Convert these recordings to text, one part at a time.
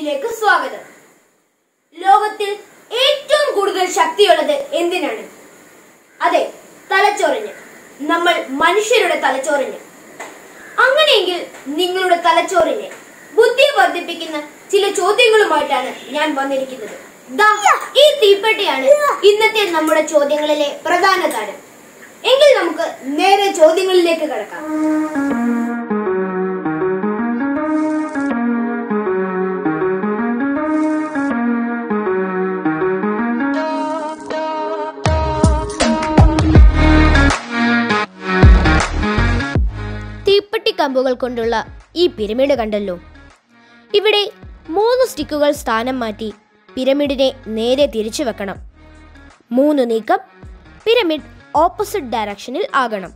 ഭൂമിയിലേക്ക് സ്വാഗതം ലോകത്തിൽ ഏറ്റവും കൂടുതൽ ശക്തിയുള്ളത് എന്തിനാണ് അതെ തലച്ചോറിന് നമ്മൾ മനുഷ്യരുടെ തലച്ചോറിന് അങ്ങനെയെങ്കിൽ നിങ്ങളുടെ തലച്ചോറിനെ ബുദ്ധി വർദ്ധിപ്പിക്കുന്ന ചില ചോദ്യങ്ങളുമായിട്ടാണ് ഞാൻ വന്നിരിക്കുന്നത് ദാ ഈ തീപ്പെട്ടിയാണ് ഇന്നത്തെ നമ്മുടെ ചോദ്യങ്ങളിലെ പ്രധാന താരം എങ്കിൽ നമുക്ക് നേരെ ചോദ്യങ്ങളിലേക്ക് കടക്കാം തീപ്പെട്ടി കമ്പുകൾ കൊണ്ടുള്ള ഈ പിരമിഡ് കണ്ടല്ലോ ഇവിടെ മൂന്ന് സ്റ്റിക്കുകൾ സ്ഥാനം മാറ്റി പിരമിഡിനെ നേരെ തിരിച്ചു വെക്കണം മൂന്ന് നീക്കം പിരമിഡ് ഓപ്പോസിറ്റ് ഡയറക്ഷനിൽ ആകണം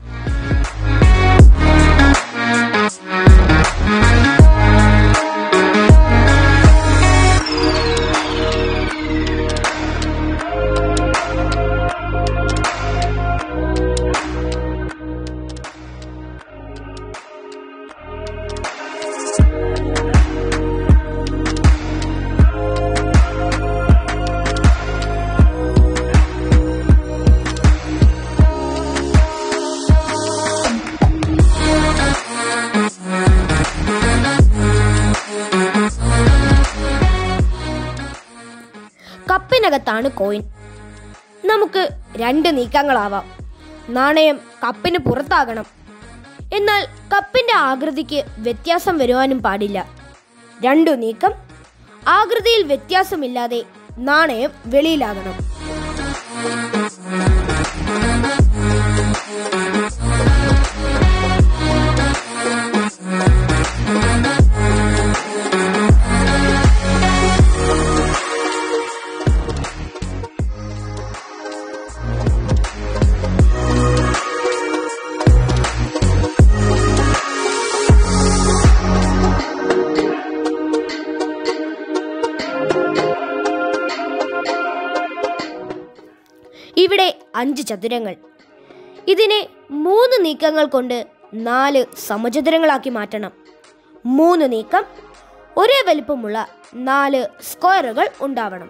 കപ്പിനകത്താണ് കോയിൻ നമുക്ക് രണ്ട് നീക്കങ്ങളാവാം നാണയം കപ്പിന് പുറത്താകണം എന്നാൽ കപ്പിന്റെ ആകൃതിക്ക് വ്യത്യാസം വരുവാനും പാടില്ല രണ്ടു നീക്കം ആകൃതിയിൽ വ്യത്യാസമില്ലാതെ നാണയം വെളിയിലാകണം ഇവിടെ അഞ്ച് ചതുരങ്ങൾ ഇതിനെ മൂന്ന് നീക്കങ്ങൾ കൊണ്ട് നാല് സമചതുരങ്ങളാക്കി മാറ്റണം മൂന്ന് നീക്കം ഒരേ വലിപ്പമുള്ള നാല് സ്ക്വയറുകൾ ഉണ്ടാവണം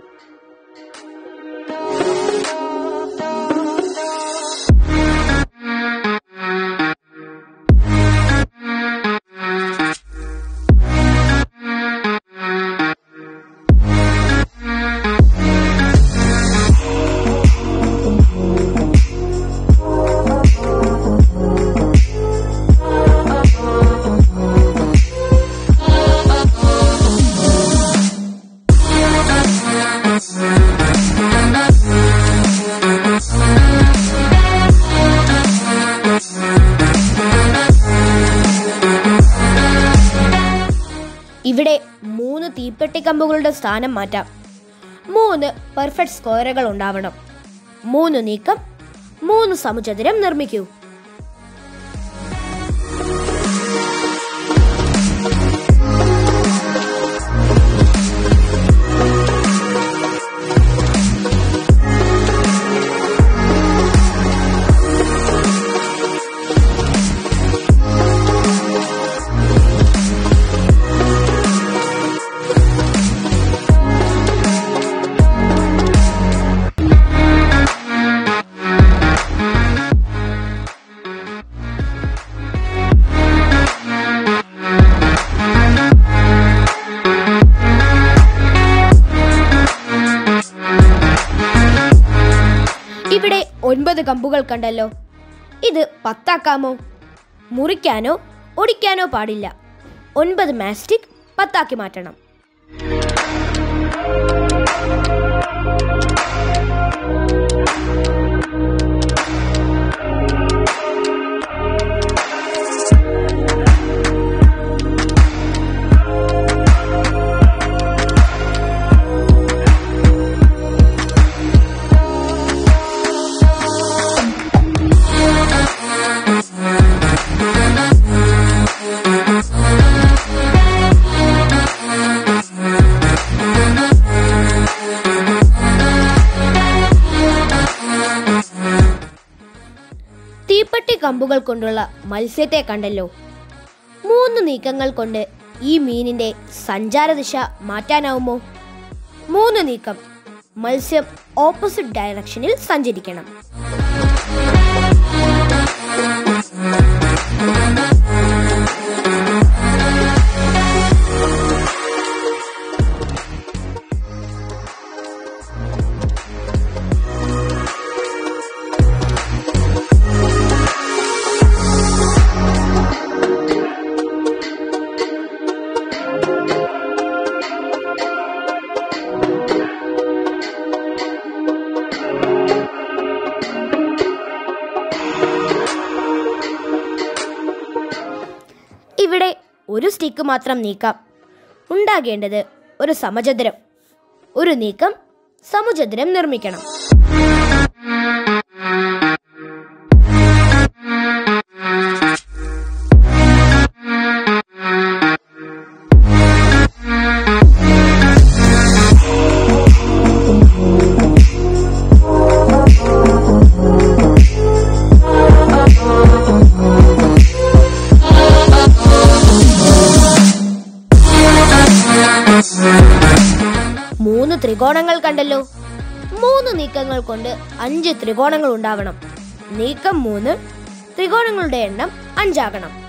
ഇവിടെ മൂന്ന് തീപ്പെട്ടി കമ്പുകളുടെ സ്ഥാനം മാറ്റാം മൂന്ന് പെർഫെക്റ്റ് സ്ക്വയറുകൾ ഉണ്ടാവണം മൂന്ന് നീക്കം മൂന്ന് സമചതുരം നിർമ്മിക്കൂ ഇവിടെ ഒൻപത് കമ്പുകൾ കണ്ടല്ലോ ഇത് പത്താക്കാമോ മുറിക്കാനോ ഒടിക്കാനോ പാടില്ല ഒൻപത് മാസ്റ്റിക് പത്താക്കി മാറ്റണം തീപ്പെട്ടി കമ്പുകൾ കൊണ്ടുള്ള മത്സ്യത്തെ കണ്ടല്ലോ മൂന്ന് നീക്കങ്ങൾ കൊണ്ട് ഈ മീനിന്റെ സഞ്ചാരദിശ മാറ്റാനാവുമോ മൂന്ന് നീക്കം മത്സ്യം ഓപ്പോസിറ്റ് ഡയറക്ഷനിൽ സഞ്ചരിക്കണം ഇവിടെ ഒരു സ്റ്റിക്ക് മാത്രം നീക്കാം ഉണ്ടാകേണ്ടത് ഒരു സമചതുരം ഒരു നീക്കം സമചതുരം നിർമ്മിക്കണം മൂന്ന് ത്രികോണങ്ങൾ കണ്ടല്ലോ മൂന്ന് നീക്കങ്ങൾ കൊണ്ട് അഞ്ച് ത്രികോണങ്ങൾ ഉണ്ടാവണം നീക്കം മൂന്ന് ത്രികോണങ്ങളുടെ എണ്ണം അഞ്ചാകണം